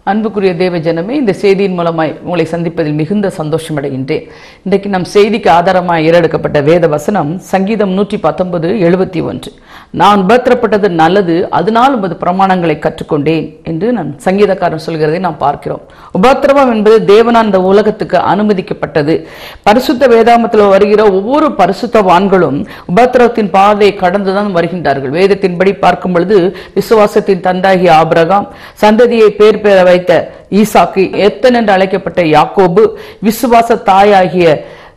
அன்புக்குரிய தேவ ஜனமே இந்த செய்தியின் மூலமாய் உங்களை சந்திப்பதில் மிகுந்த சந்தோஷம் அடைகின்றேன் இன்றைக்கு நம் செய்திக்கு ஆதாரமாய் ஏறெடுக்கப்பட்ட வேத வசனம் சங்கீதம் நூற்றி பத்தொன்பது எழுபத்தி ஒன்று நான் உபத்திரப்பட்டது நல்லது அதனால் உமது பிரமாணங்களை கற்றுக்கொண்டேன் என்று நான் சங்கீதக்காரன் சொல்கிறதை நாம் பார்க்கிறோம் உபத்திரவம் என்பது தேவனால் இந்த உலகத்துக்கு அனுமதிக்கப்பட்டது பரிசுத்த வேதாமத்தில் வருகிற ஒவ்வொரு பரிசுத்தவான்களும் உபத்திரவத்தின் பாதையை கடந்துதான் வருகின்றார்கள் வேதத்தின்படி பார்க்கும் பொழுது விசுவாசத்தின் தந்தாகிய ஆபிரகாம் சந்ததியை பேர் பெற வைத்த ஈசாக்கு எத்தன் என்று அழைக்கப்பட்ட யாக்கோபு விசுவாச தாயாகிய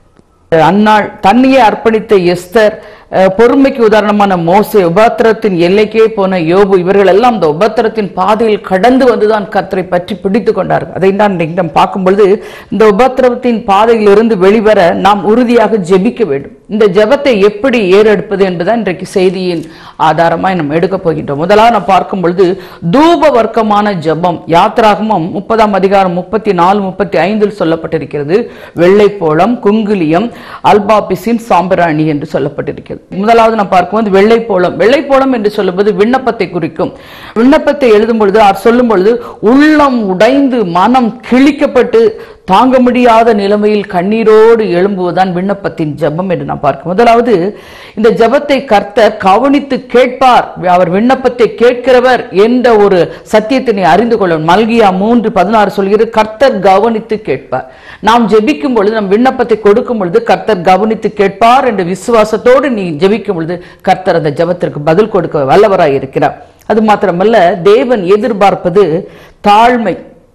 அன்னாள் தன்னையே அர்ப்பணித்த எஸ்தர் அஹ், பொறுமைக்கு உதாரணமான மோசே உபத்திரத்தின் எல்லைக்கே போன யோபு இவர்கள் எல்லாம் இந்த உபத்திரத்தின் பாதையில் கடந்து வந்துதான் கத்தரை பற்றி பிடித்து கொண்டார்கள் அதை தான் இன்றைக்கு நாம் பார்க்கும் பொழுது இந்த உபத்திரவத்தின் பாதையிலிருந்து வெளிவர நாம் உறுதியாக ஜெபிக்க வேண்டும் இந்த ஜெபத்தை எப்படி ஏறெடுப்பது என்பதுதான் இன்றைக்கு செய்தியின் ஆதாரமாய் நாம் எடுக்க போகின்றோம் முதலாக நாம் பார்க்கும் பொழுது தூப வர்க்கமான ஜெபம் யாத்ராகமம் முப்பதாம் அதிகாரம் முப்பத்தி நாலு முப்பத்தி ஐந்தில் சொல்லப்பட்டிருக்கிறது வெள்ளைப்போளம் குங்குலியம் அல்பாபிசின் சாம்பிராணி என்று சொல்லப்பட்டிருக்கிறது முதலாவது நாம் பார்க்கும்போது வெள்ளைப்போளம் வெள்ளைப்போளம் என்று சொல்லும்போது விண்ணப்பத்தை குறிக்கும் விண்ணப்பத்தை எழுதும் பொழுது அவர் சொல்லும் பொழுது உள்ளம் உடைந்து மனம் கிழிக்கப்பட்டு தாங்க முடியாத நிலைமையில் கண்ணீரோடு எழும்புவதுதான் விண்ணப்பத்தின் ஜெபம் என்று நாம் பார்க்கிறோம் முதலாவது இந்த ஜெபத்தை கர்த்தர் கவனித்து கேட்பார் அவர் விண்ணப்பத்தை கேட்கிறவர் என்ற ஒரு சத்தியத்தை நீ அறிந்து கொள்ள மல்கியா மூன்று பதினாறு சொல்கிறது கர்த்தர் கவனித்து கேட்பார் நாம் ஜெபிக்கும் பொழுது நம் விண்ணப்பத்தை கொடுக்கும் பொழுது கர்த்தர் கவனித்து கேட்பார் என்ற விசுவாசத்தோடு நீ ஜெபிக்கும் பொழுது கர்த்தர் அந்த ஜெபத்திற்கு பதில் கொடுக்க வல்லவராய் இருக்கிறார் அது மாத்திரமல்ல தேவன் எதிர்பார்ப்பது தாழ்மை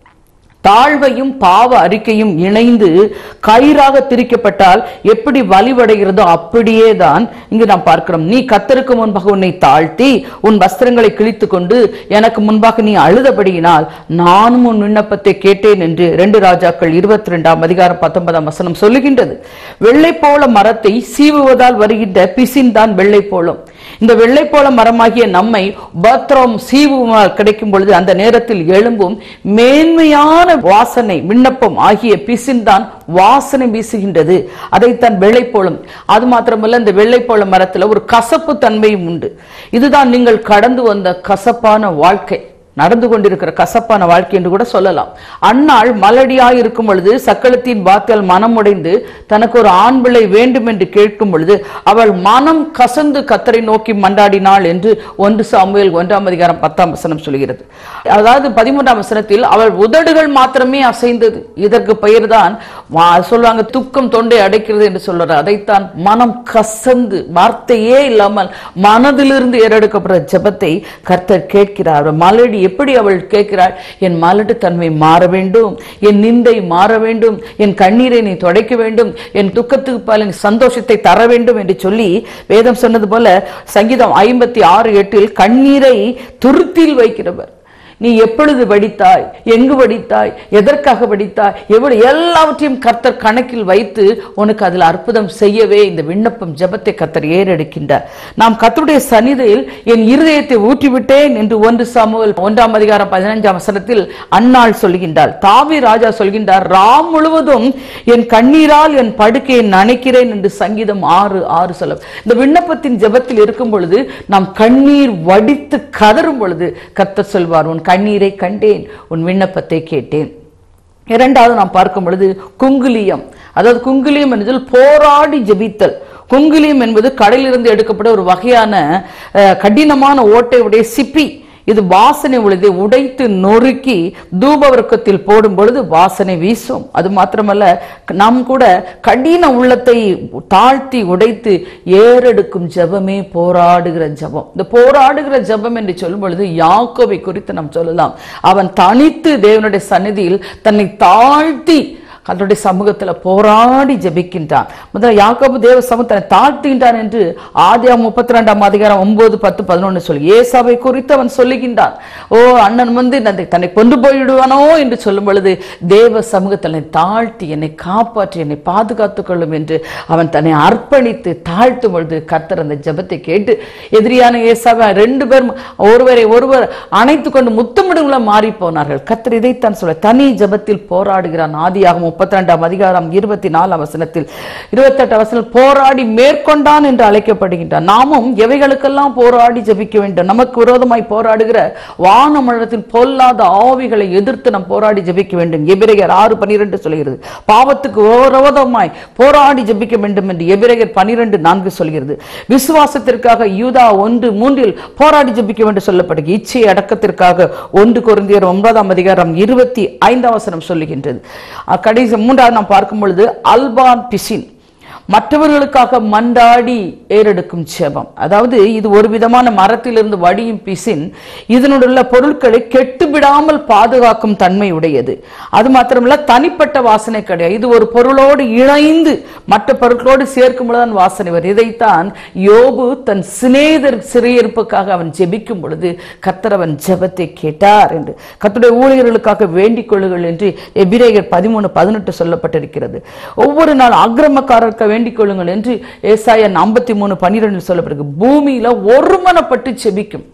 தாழ்வையும் பாவ அறிக்கையும் இணைந்து கயிறாக திரிக்கப்பட்டால் எப்படி வலிவடைகிறதோ அப்படியே தான் இங்கு நாம் பார்க்கிறோம் நீ கத்தருக்கு முன்பாக உன்னை தாழ்த்தி உன் வஸ்திரங்களை கிழித்து கொண்டு எனக்கு முன்பாக நீ அழுதபடியினால் நானும் உன் விண்ணப்பத்தை கேட்டேன் என்று ரெண்டு ராஜாக்கள் இருபத்தி ரெண்டாம் அதிகாரம் பத்தொன்பதாம் வசனம் சொல்லுகின்றது வெள்ளை போல மரத்தை சீவுவதால் வருகின்ற பிசின் தான் வெள்ளை போலம் இந்த வெள்ளை போல மரமாகிய நம்மை பத்ரம் சீவுமால் கிடைக்கும் பொழுது அந்த நேரத்தில் எழும்பும் மேன்மையான வாசனை விண்ணப்பம் ஆகிய பிசின் தான் வாசனை வீசுகின்றது அதைத்தான் வெள்ளைப்போளம் அது மாத்திரமல்ல இந்த வெள்ளைப்போள மரத்துல ஒரு கசப்பு தன்மையும் உண்டு இதுதான் நீங்கள் கடந்து வந்த கசப்பான வாழ்க்கை நடந்து கொண்டிருக்கிற கசப்பான வாழ்க்கை என்று கூட சொல்லலாம் அன்னாள் மலடியாய் இருக்கும் பொழுது சக்களத்தின் வாக்கால் மனம் உடைந்து தனக்கு ஒரு ஆண் பிள்ளை வேண்டும் என்று கேட்கும் பொழுது அவள் மனம் கசந்து கத்தரை நோக்கி மண்டாடினாள் என்று ஒன்று சாமுவேல் ஒன்றாம் அதிகாரம் பத்தாம் வசனம் சொல்கிறது அதாவது பதிமூன்றாம் வசனத்தில் அவள் உதடுகள் மாத்திரமே அசைந்தது இதற்கு பெயர்தான் வா- சொல்லுவாங்க துக்கம் தொண்டை அடைக்கிறது என்று சொல்றார் அதைத்தான் மனம் கசந்து வார்த்தையே இல்லாமல் மனதிலிருந்து ஏறெடுக்கப்படுற ஜெபத்தை கர்த்தர் கேட்கிறார் மலடி எப்படி அவள் கேட்கிறாள் என் மலட்டு தன்மை மாற வேண்டும் என் நிந்தை மாற வேண்டும் என் கண்ணீரை நீ துடைக்க வேண்டும் என் துக்கத்துக்கு பால் நீ சந்தோஷத்தை தர வேண்டும் என்று சொல்லி வேதம் சொன்னது போல சங்கீதம் ஐம்பத்தி ஆறு எட்டில் கண்ணீரை துருத்தில் வைக்கிறவர் நீ எப்பொழுது வடித்தாய் எங்கு வடித்தாய் எதற்காக வடித்தாய் எவ்வளவு எல்லாவற்றையும் கர்த்தர் கணக்கில் வைத்து உனக்கு அதில் அற்புதம் செய்யவே இந்த விண்ணப்பம் ஜெபத்தை கர்த்தர் ஏறெடுக்கின்றார் நாம் கர்த்தருடைய சந்நிதியில் என் இருதயத்தை ஊற்றிவிட்டேன் என்று ஒன்று சாமுவேல் ஒன்றாம் அதிகாரம் பதினஞ்சாம் வசனத்தில் அன்னாள் சொல்கின்றாள் தாவி ராஜா சொல்கின்றார் ராம் முழுவதும் என் கண்ணீரால் என் படுக்கையை நனைக்கிறேன் என்று சங்கீதம் ஆறு ஆறு சொல்லும் இந்த விண்ணப்பத்தின் ஜெபத்தில் இருக்கும் பொழுது நாம் கண்ணீர் வடித்து கதறும் பொழுது கர்த்தர் சொல்வார் உன் கண்ணீரை கண்டேன் உன் விண்ணப்பத்தை கேட்டேன் இரண்டாவது நாம் பார்க்கும் பொழுது குங்குலியம் அதாவது குங்குலியம் என்பதில் போராடி ஜெபித்தல் குங்குலியம் என்பது கடலிலிருந்து எடுக்கப்பட்ட ஒரு வகையான அஹ், கடினமான ஓட்டை உடைய சிப்பி இது வாசனை உள்ளதை உடைத்து நொறுக்கி தூபவர்க்கத்தில் போடும் பொழுது வாசனை வீசும் அது மாத்திரமல்ல நாம் கூட கடின உள்ளத்தை தாழ்த்தி உடைத்து ஏறெடுக்கும் ஜெபமே போராடுகிற ஜெபம் இந்த போராடுகிற ஜெபம் என்று சொல்லும் பொழுது யாக்கோவை குறித்து நாம் சொல்லலாம் அவன் தனித்து தேவனுடைய சந்நிதியில் தன்னை தாழ்த்தி அதனுடைய சமூகத்துல போராடி ஜெபிக்கின்றான் முதல்ல யாக்கோபு தேவ சமூகம் தன்னை தாழ்த்துகின்றான் என்று ஆதியா முப்பத்தி ரெண்டாம் அதிகாரம் ஒன்பது பத்து பதினொன்று சொல்லி ஏசாவை குறித்து அவன் சொல்லுகின்றான் ஓ அண்ணன் வந்து தன்னை தன்னை கொண்டு போய்விடுவானோ என்று சொல்லும் பொழுது தேவ சமூகத்தில் என்னை தாழ்த்தி என்னை காப்பாற்றி என்னை பாதுகாத்துக் கொள்ளும் என்று அவன் தன்னை அர்ப்பணித்து தாழ்த்தும் பொழுது கர்த்தர் அந்த ஜெபத்தை கேட்டு எதிரியான ஏசாவை ரெண்டு பேரும் ஒருவரை ஒருவர் அணைத்து கொண்டு முத்தமிடுங்கள மாறி போனார்கள் கர்த்தர் இதைத்தான் சொல்ல தனி ஜெபத்தில் போராடுகிறான் ஆதியாகமம் முப்பத்தி ரெண்டாம் அதிகாரம் இருபத்தி நாலாம் வசனத்தில் இருபத்தெட்டு வசனம் போராடி மேற்கொண்டான் என்று அழைக்கப்படுகின்றான் நாமும் எவைகளுக்கெல்லாம் போராடி ஜெபிக்க வேண்டும் நமக்கு விரோதமாய் போராடுகிற வானமண்டலத்தில் பொல்லாத ஆவிகளை எதிர்த்து நாம் போராடி ஜெபிக்க வேண்டும் எபிரேயர் ஆறு பனிரெண்டு சொல்கிறது பாவத்துக்கு விரோதமாய் போராடி ஜெபிக்க வேண்டும் என்று எபிரேயர் பனிரெண்டு நான்கு சொல்கிறது விசுவாசத்திற்காக யூதா ஒன்று மூன்றில் போராடி ஜெபிக்க வேண்டும் சொல்லப்படுகிறது இச்சை அடக்கத்திற்காக ஒன்று குருந்தியர் ஒன்பதாம் அதிகாரம் இருபத்தி ஐந்தாம் வசனம் சொல்லுகின்றது அஹ் கடைசி மூன்றாவது நாம் பார்க்கும் பொழுது அல்பான் பிசின் மற்றவர்களுக்காக மண்டாடி ஏறெடுக்கும் ஜெபம் அதாவது இது ஒரு விதமான மரத்திலிருந்து வடியும் பிசின் இதனுடைய பொருட்களை கெட்டுவிடாமல் பாதுகாக்கும் தன்மை உடையது அது மாத்திரமல்ல தனிப்பட்ட வாசனை கிடையாது இது ஒரு பொருளோடு இணைந்து மற்ற பொருட்களோடு சேர்க்கும் பொழுதுதான் வாசனை வரும் இதைத்தான் யோபு தன் சிநேதர் சிறையிருப்புக்காக அவன் ஜெபிக்கும் பொழுது கர்த்தர் அவன் ஜெபத்தை கேட்டார் என்று கர்த்தருடைய ஊழியர்களுக்காக வேண்டிக் கொள்ளுங்கள் என்று எபிரேயர் பதிமூணு பதினெட்டு சொல்லப்பட்டிருக்கிறது ஒவ்வொரு நாள் அக்கிரமக்காரருக்கு வேண்டிக் கொள்ளுங்கள் என்று ஏசாயன் ஐம்பத்தி மூணு பன்னிரெண்டு சொல்லப்பட்டிருக்கு பூமியில ஒருமனப்பட்டு செபிக்கும்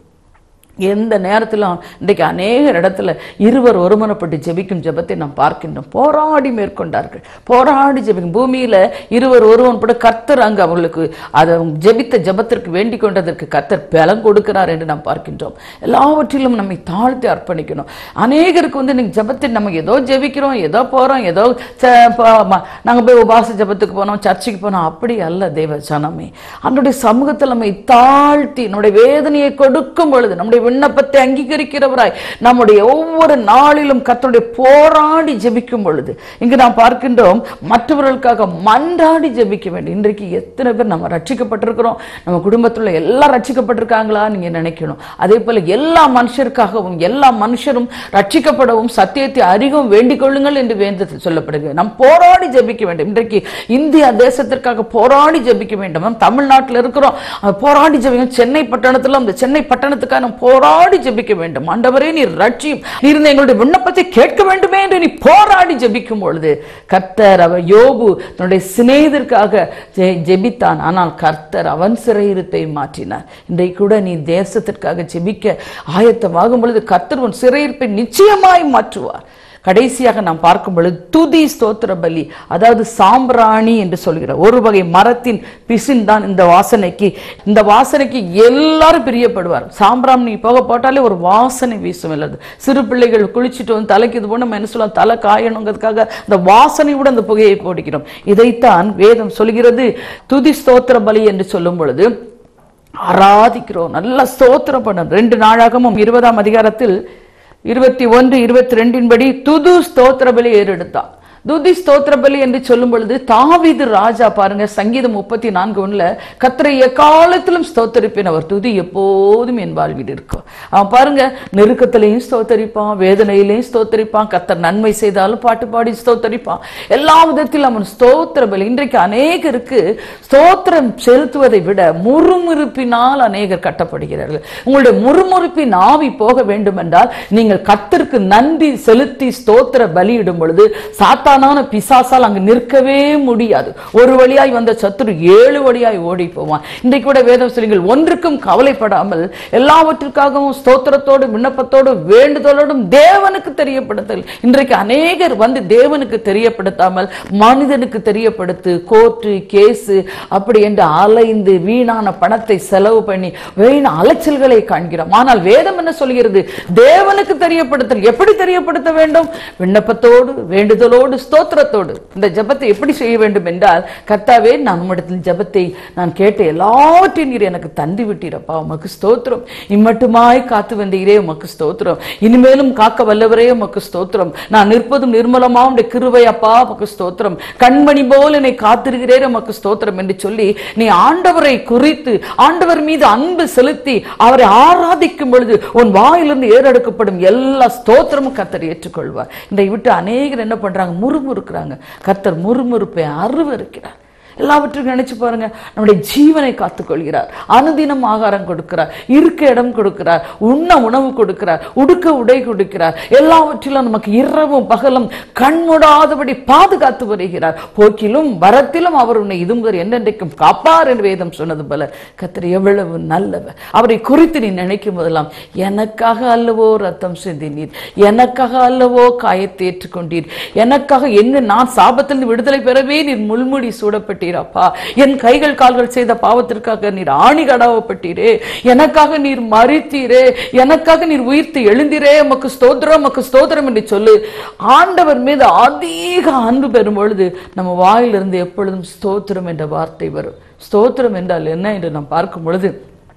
எந்த நேரத்திலும் இன்றைக்கு அநேக இடத்துல இருவர் ஒருமனப்பட்டு ஜெபிக்கும் ஜெபத்தை நாம் பார்க்கின்றோம் போராடி மேற்கொண்டார்கள் போராடி ஜெபிக்கும் பூமியில இருவர் ஒருவன்பட கர்த்தர் அங்கு அவர்களுக்கு அதை ஜெபித்த ஜெபத்திற்கு வேண்டிக் கொண்டதற்கு கர்த்தர் பலம் கொடுக்கிறார் என்று நாம் பார்க்கின்றோம் எல்லாவற்றிலும் நம்மை தாழ்த்தி அர்ப்பணிக்கணும் அநேகருக்கு வந்து இன்னைக்கு ஜெபத்தை நம்ம ஏதோ ஜெபிக்கிறோம் ஏதோ போறோம் ஏதோ ச- ப- ம- நாங்க போய் உபாச ஜெபத்துக்கு போனோம் சர்ச்சுக்கு போனோம் அப்படி அல்ல தேவ ஜனமே அவனுடைய சமூகத்தில் நம்மை தாழ்த்தி நம்முடைய வேதனையை கொடுக்கும் பொழுது நம்முடைய விண்ணப்பத்தை அங்கீகரிக்கிறவராய் நம்முடைய ஒவ்வொரு நாளிலும் கர்த்தருடைய போராடி ஜெபிக்கும் பொழுது இங்கு நாம் பார்க்கின்றோம் மற்றவர்களுக்காக மன்றாடி ஜெபிக்க வேண்டும் இன்றைக்கு எத்தனை பேர் நம்ம ரட்சிக்கப்பட்டிருக்கிறோம் நம்ம குடும்பத்தில் உள்ள எல்லாம் ரட்சிக்கப்பட்டிருக்காங்களா நீங்க நினைக்கணும் அதே போல எல்லா மனுஷருக்காகவும் எல்லா மனுஷரும் ரட்சிக்கப்படவும் சத்தியத்தை அறிகவும் வேண்டிக் கொள்ளுங்கள் என்று வேந்தத்தில் சொல்லப்படுகிறது நாம் போராடி ஜெபிக்க வேண்டும் இன்றைக்கு இந்தியா தேசத்திற்காக போராடி ஜெபிக்க வேண்டும் நாம் தமிழ்நாட்டில் இருக்கிறோம் அஹ் போராடி ஜெபிக்கணும் சென்னை பட்டணத்தில் அந்த சென்னை பட்டணத்துக்காக நாம் போராடி ஜெபிக்க வேண்டும் ஆண்டவரே நீர் ரட்சியும் நீர் இந்த எங்களுடைய விண்ணப்பத்தை கேட்க வேண்டுமே என்று நீ போராடி ஜெபிக்கும் பொழுது கர்த்தர் அவர் யோபு தன்னுடைய சிநேகிதற்காக ஜெ- ஜெபித்தான் ஆனால் கர்த்தர் அவன் சிறையிருப்பை மாற்றினார் இன்றைக்கு கூட நீ தேசத்திற்காக ஜெபிக்க ஆயத்தமாகும் பொழுது கர்த்தர் உன் சிறையிருப்பை நிச்சயமாய் மாற்றுவார் கடைசியாக நாம் பார்க்கும் பொழுது துதி ஸ்தோத்திர பலி அதாவது சாம்பிராணி என்று சொல்கிறார் ஒரு வகை மரத்தின் பிசின் தான் இந்த வாசனைக்கு இந்த வாசனைக்கு எல்லாரும் பிரியப்படுவார் சாம்பிராணி போக போட்டாலே ஒரு வாசனை வீசும் இல்லது சிறு பிள்ளைகள் குளிச்சுட்டு வந்து தலைக்கு இது போன நம்ம என்ன சொல்லலாம் தலை காயணுங்கிறதுக்காக இந்த வாசனையோட அந்த புகையை போடுகிறோம் இதைத்தான் வேதம் சொல்கிறது துதி ஸ்தோத்திர பலி என்று சொல்லும் பொழுது ஆராதிக்கிறோம் நல்லா ஸ்தோத்திரம் பண்ணணும் ரெண்டு நாளாகமும் இருபதாம் அதிகாரத்தில் இருபத்தி ஒன்று இருபத்தி ரெண்டின் படி துது ஸ்தோத்திர பலி ஏறெடுத்தான் துதி ஸ்தோத்திர பலி என்று சொல்லும் பொழுது தாவீது ராஜா பாருங்க சங்கீதம் முப்பத்தி நான்கு ஒண்ணுல கத்தரை எக்காலத்திலும் ஸ்தோத்தரிப்பேன் அவர் துதி எப்போதும் என் வாழ்வில் இருக்கும் அவன் பாருங்க நெருக்கத்திலையும் ஸ்தோத்தரிப்பான் வேதனையிலையும் ஸ்தோத்தரிப்பான் கத்தர் நன்மை செய்தாலும் பாட்டு பாடி ஸ்தோத்தரிப்பான் எல்லா விதத்திலும் அவன் ஸ்தோத்திர பலி இன்றைக்கு அநேகருக்கு ஸ்தோத்திரம் செலுத்துவதை விட முறுமுறுப்பினால் அநேகர் கட்டப்படுகிறார்கள் உங்களுடைய முறுமுறுப்பின் ஆவி போக வேண்டும் என்றால் நீங்கள் கத்தருக்கு நன்றி செலுத்தி ஸ்தோத்திர பலியிடும் பொழுது சாத்தானான பிசாசால் அங்கு நிற்கவே முடியாது ஒரு வழியாய் வந்த சத்துரு ஏழு வழியாய் ஓடி போவான் இன்றைக்கு கூட வேதம் சொல்லுங்கள் ஒன்றுக்கும் கவலைப்படாமல் எல்லாவற்றிற்காகவும் ஸ்தோத்திரத்தோடு விண்ணப்பத்தோடு வேண்டுதலோடும் தேவனுக்கு தெரியப்படுத்தல் இன்றைக்கு அநேகர் வந்து தேவனுக்கு தெரியப்படுத்தாமல் மனிதனுக்கு தெரியப்படுத்து கோர்ட்டு கேஸு அப்படி என்று அலைந்து வீணான பணத்தை செலவு பண்ணி வீண அலைச்சல்களை காண்கிறோம் ஆனால் வேதம் என்ன சொல்கிறது தேவனுக்கு தெரியப்படுத்தல் எப்படி தெரியப்படுத்த வேண்டும் விண்ணப்பத்தோடு வேண்டுதலோடு ஸ்தோத்திரத்தோடு இந்த ஜெபத்தை எப்படி செய்ய வேண்டும் என்றால் கர்த்தாவே நான் உம்மிடத்தில் ஜெபத்தை நான் கேட்ட எல்லாவற்றையும் நீர் எனக்கு தந்து விட்டீரப்பா உமக்கு ஸ்தோத்திரம் இம்மட்டுமாய் காத்து வந்தீரே உமக்கு ஸ்தோத்திரம் இனிமேலும் காக்க வல்லவரே உமக்கு ஸ்தோத்திரம் நான் நிற்பதும் நிர்மலமா உடைய கிருபை அப்பா உமக்கு ஸ்தோத்திரம் கண்மணி போல் என்னை காத்திருக்கிறே உமக்கு ஸ்தோத்திரம் என்று சொல்லி நீ ஆண்டவரை குறித்து ஆண்டவர் மீது அன்பு செலுத்தி அவரை ஆராதிக்கும் பொழுது உன் வாயிலிருந்து ஏறெடுக்கப்படும் எல்லா ஸ்தோத்திரமும் கர்த்தர் ஏற்றுக்கொள்வார் இதை விட்டு அநேகர் என்ன பண்றாங்க முறுமுறுக்கிறாங்க கர்த்தர் முறுமுறுப்பை அருவருக்கிறார் எல்லாவற்றையும் நினைச்சு பாருங்க நம்முடைய ஜீவனை காத்துக்கொள்கிறார் அனுதினம் ஆகாரம் கொடுக்கிறார் இருக்க இடம் கொடுக்கிறார் உண்ண உணவு கொடுக்கிறார் உடுக்க உடை கொடுக்கிறார் எல்லாவற்றிலும் நமக்கு இரவும் பகலும் கண்மூடாதபடி பாதுகாத்து வருகிறார் போக்கிலும் வரத்திலும் அவர் உன்னை இது முதல் என்னென்றைக்கும் காப்பார் என்று வேதம் சொன்னது போல கத்தர் எவ்வளவு நல்லவர் அவரை குறித்து நீ நினைக்கும் போதெல்லாம் எனக்காக அல்லவோ ரத்தம் சிந்தினீர் எனக்காக அல்லவோ காயத்தை ஏற்றுக்கொண்டீர் எனக்காக என்ன நான் சாபத்திலிருந்து விடுதலை பெறவே நீர் முள்முடி சூடப்பட்டீரப்பா என் கைகள் கால்கள் செய்த பாவத்திற்காக நீர் ஆணி கடாவப்பட்டீரே எனக்காக நீர் மறித்தீரே எனக்காக நீர் உயிர்த்து எழுந்தீரே உமக்கு ஸ்தோத்திரம் உமக்கு ஸ்தோத்திரம் என்று சொல்லு ஆண்டவர் மீது அதிக அன்பு பெறும் பொழுது நம்ம வாயிலிருந்து எப்பொழுதும் ஸ்தோத்திரம் என்ற வார்த்தை வரும் ஸ்தோத்திரம் என்றால் என்ன என்று நாம் பார்க்கும் பொழுது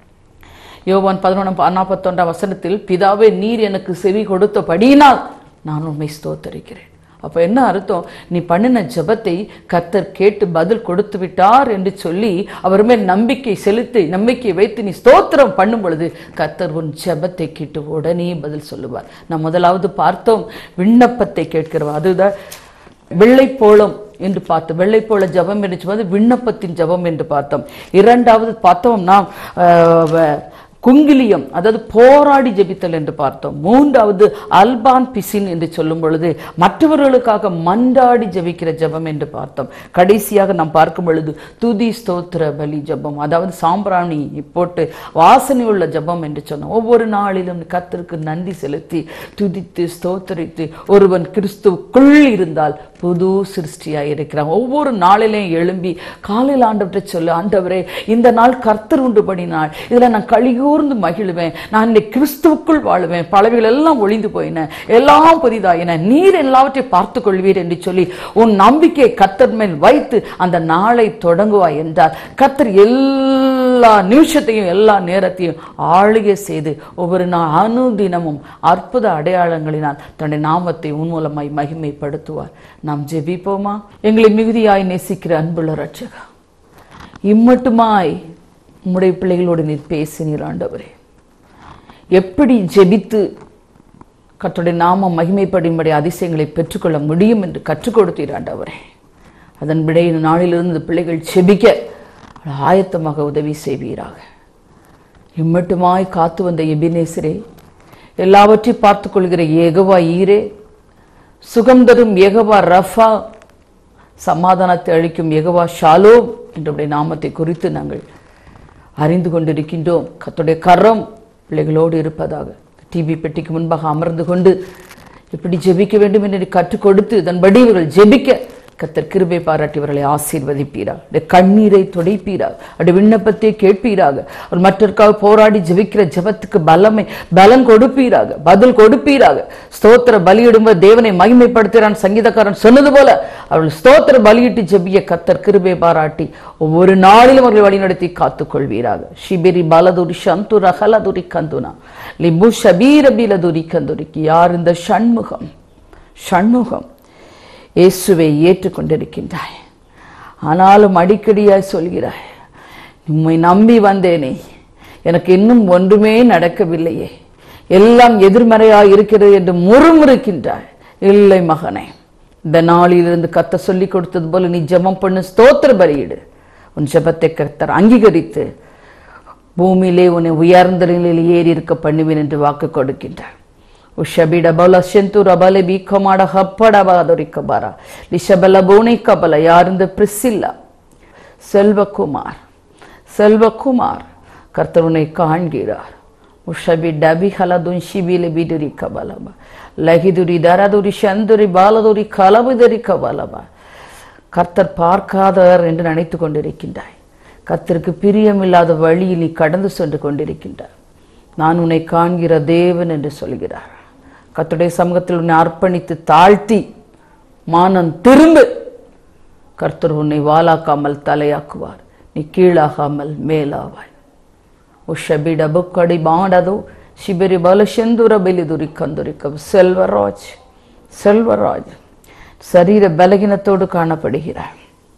யோவான் பதினொன்று நாற்பத்தொன்றாம் வசனத்தில் பிதாவே நீர் எனக்கு செவி கொடுத்தபடியினால் நான் உண்மை ஸ்தோத்தரிக்கிறேன் அப்போ என்ன அர்த்தம் நீ பண்ணின ஜெபத்தை கர்த்தர் கேட்டு பதில் கொடுத்து விட்டார் என்று சொல்லி அவர் மேல் நம்பிக்கை செலுத்தி நம்பிக்கை வைத்து நீ ஸ்தோத்திரம் பண்ணும் பொழுது கர்த்தர் உன் ஜெபத்தை கேட்டு உடனே பதில் சொல்லுவார் நான் முதலாவது பார்த்தோம் விண்ணப்பத்தை கேட்கிறவா அதுதான் வெள்ளைப்போளம் என்று பார்த்தோம் வெள்ளைப்போள ஜபம் என்று சொல்வது விண்ணப்பத்தின் ஜபம் என்று பார்த்தோம் இரண்டாவது பார்த்தோம் நாம் ஆஹ், வ- குங்கிலியம் அதாவது போராடி ஜெபித்தல் என்று பார்த்தோம் மூன்றாவது அல்பான் பிசின் என்று சொல்லும் பொழுது மற்றவர்களுக்காக மன்றாடி ஜெபிக்கிற ஜெபம் என்று பார்த்தோம் கடைசியாக நாம் பார்க்கும் பொழுது துதி ஸ்தோத்திர பலி ஜெபம் அதாவது சாம்பிராணி போட்டு வாசனை உள்ள ஜெபம் என்று சொன்னோம் ஒவ்வொரு நாளிலும் கர்த்தருக்கு நன்றி செலுத்தி துதித்து ஸ்தோத்தரித்து ஒருவன் கிறிஸ்துவுக்குள் இருந்தால் புது சிருஷ்டியாய் இருக்கிறான் ஒவ்வொரு நாளிலையும் எழும்பி காலையில் ஆண்டவரை சொல்லு ஆண்டவரே இந்த நாள் கர்த்தர் உண்டு பண்ணினாள் இதுல நான் கழிகூர்ந்து மகிழுவேன் நான் இன்னைக்கு கிறிஸ்துவுக்குள் வாழுவேன் பழவிகள் எல்லாம் ஒளிந்து போயின எல்லாம் புதிதாயின நீர் எல்லாவற்றையும் பார்த்து கொள்வீர் என்று சொல்லி உன் நம்பிக்கையை கர்த்தர் மேல் வைத்து அந்த நாளை தொடங்குவாய் என்றால் கர்த்தர் எல்லா நிமிஷத்தையும் எல்லா நேரத்தையும் ஆளுகை செய்து ஒவ்வொரு நாள் அனுதினமும் அற்புத அடையாளங்களினால் தன்னுடைய நாமத்தை உன் மூலமாய் மகிமைப்படுத்துவார் நாம் ஜெபிப்போமா எங்களை மிகுதியாய் நேசிக்கிற அன்புள்ள ரட்சகா இம்மட்டுமாய் உம்முடைய பிள்ளைகளோடு நீர் பேசினீர் ஆண்டவரே எப்படி ஜெபித்து கர்த்தருடைய நாமம் மகிமைப்படும்படி அதிசயங்களை பெற்றுக்கொள்ள முடியும் என்று கற்றுக் கொடுத்தீர் ஆண்டவரே அதன் விட இந்த நாளிலிருந்து இந்த பிள்ளைகள் செபிக்க ஆயத்தமாக உதவி செய்வீராக இம்மட்டுமாய் காத்து வந்த எபினேசரே எல்லாவற்றையும் பார்த்துக் கொள்கிற ஏகவா ஈரே சுகம் தரும் ஏகவா ரஃபா சமாதானத்தை அளிக்கும் ஏகவா ஷாலோம் என்றுடைய நாமத்தை குறித்து நாங்கள் அறிந்து கொண்டிருக்கின்றோம் கர்த்தருடைய கரம் பிள்ளைகளோடு இருப்பதாக டிவி பெட்டிக்கு முன்பாக அமர்ந்து கொண்டு எப்படி ஜெபிக்க வேண்டும் என்று கற்றுக் கொடுத்து இதன்படி இவர்கள் ஜெபிக்க கர்த்தர் கிருபை பாராட்டி இவர்களை ஆசீர்வதிப்பீராக அவருடைய கண்ணீரை துடைப்பீராக அவருடைய விண்ணப்பத்தை கேட்பீராக அவர் மற்றற்காக போராடி ஜெபிக்கிற ஜெபத்துக்கு பலமை பலன் கொடுப்பீராக பதில் கொடுப்பீராக ஸ்தோத்திர பலியிடும்போது தேவனை மகிமைப்படுத்துகிறான் சங்கீதக்காரன் சொன்னது போல அவர்கள் ஸ்தோத்திர பலியிட்டு ஜெபிய கர்த்தர் கிருபை பாராட்டி ஒவ்வொரு நாளிலும் அவர்களை வழிநடத்தி காத்துக்கொள்வீராக ஷிபிரி பலதுரி சந்துர ஹலதுரி கந்துனா லிபு ஷபீர பிலதுரி கந்துரிக்கு யார் இந்த ஷண்முகம் ஷண்முகம் இயேசுவை ஏற்றுக்கொண்டிருக்கின்றாய் ஆனாலும் அடிக்கடியாய் சொல்கிறாய் உம்மை நம்பி வந்தேனே எனக்கு இன்னும் ஒன்றுமே நடக்கவில்லையே எல்லாம் எதிர்மறையாய் இருக்கிறது என்று முறுமுறுக்கின்றாய் இல்லை மகனே இந்த நாளிலிருந்து கத்த சொல்லி கொடுத்தது போல நீ ஜெபம் பண்ணு ஸ்தோத்திர பலியிடு உன் ஜெபத்தை கர்த்தர் அங்கீகரித்து பூமியிலே உன்னை உயர்ந்த நிலையில் ஏறி இருக்க பண்ணுவேன் என்று வாக்கு கொடுக்கின்றார் ಉಷಬಿಡ ಬಲ ಶೆಂತುರ ಬಲೆ ಬೀಕ ಮಾಡ ಹಪ್ಪಡ ಬಾದೊರಿಕ ಬರ ಲಿಶಬಲ ಬೋಣಿಕ ಬಲ ಯಾರಿಂದ ಪ್ರಿಸಿಲ್ಲ செல்வகுமார் செல்வகுமார் கர்த்தர் உன்னை காண்கிறார் உஷபி டபி ஹலதுன் ஷிபில பிடுரி கபலப லகிதுரி தரதுரி சந்துரி பாலதுரி கலபுதரி கபலப கர்த்தர் பார்க்காதவர் என்று நினைத்து கொண்டிருக்கின்றாய் கர்த்தருக்கு பிரியமில்லாத வழியில் நீ கடந்து சென்று கொண்டிருக்கின்றாய் நான் உன்னை காண்கிற தேவன் என்று சொல்கிறார் கர்த்தருடைய சமூகத்தில் உன்னை அர்ப்பணித்து தாழ்த்தி மானம் திரும்பு கர்த்தர் உன்னை வாலாக்காமல் தலையாக்குவார் நீ கீழாகாமல் மேலாவாய் ಉಷಬಿಡ ಬುಕ್ಕಡಿ ಬಾಡದು ಶಿಬಿರಿ ಬಲಶೆಂದುರ ಬೆಲಿದುರಿ ಕಂದುರಿಕ செல்வராஜ் செல்வராஜ் சரீர பலகீனத்தோடு காணப்படுகிறார்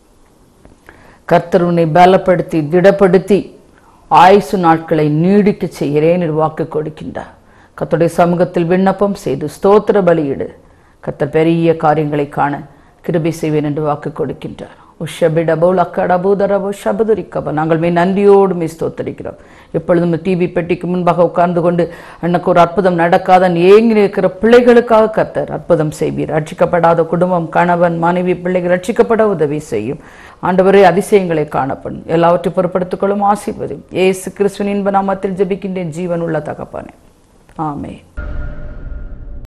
கர்த்தர் உன்னை பலப்படுத்தி திடப்படுத்தி ஆயுசு நாட்களை நீடிக்க செய்கிறேன் என்று வாக்கு கொடுக்கின்றார் கர்த்தருடைய சமூகத்தில் விண்ணப்பம் செய்து ஸ்தோத்திர பலியிடு கர்த்தர் பெரிய காரியங்களை காண கிருபை செய்வேன் என்று வாக்கு கொடுக்கின்றார் உஷபிடபோ லக்கடபூதரபோ ஷபதுரிக்கபோ நாங்கள் மே நன்றியோடு மே ஸ்தோத்தரிக்கிறோம் எப்பொழுதும் டிவி பெட்டிக்கு முன்பாக உட்கார்ந்து கொண்டு எனக்கு ஒரு அற்புதம் நடக்காதன் ஏங்கி இருக்கிற பிள்ளைகளுக்காக கர்த்தர் அற்புதம் செய்வீர் ரட்சிக்கப்படாத குடும்பம் கணவன் மனைவி பிள்ளைகள் ரட்சிக்கப்பட உதவி செய்யும் ஆண்டவரே அதிசயங்களை காணப்படும் எல்லாவற்றையும் பொறுப்படுத்திக் கொள்ளும் ஆசீர்வதியும் ஏசு கிறிஸ்துவின் இன்ப நாமத்தில் ஜெபிக்கின்றேன் ஜீவன் உள்ள தகப்பானே ஆமே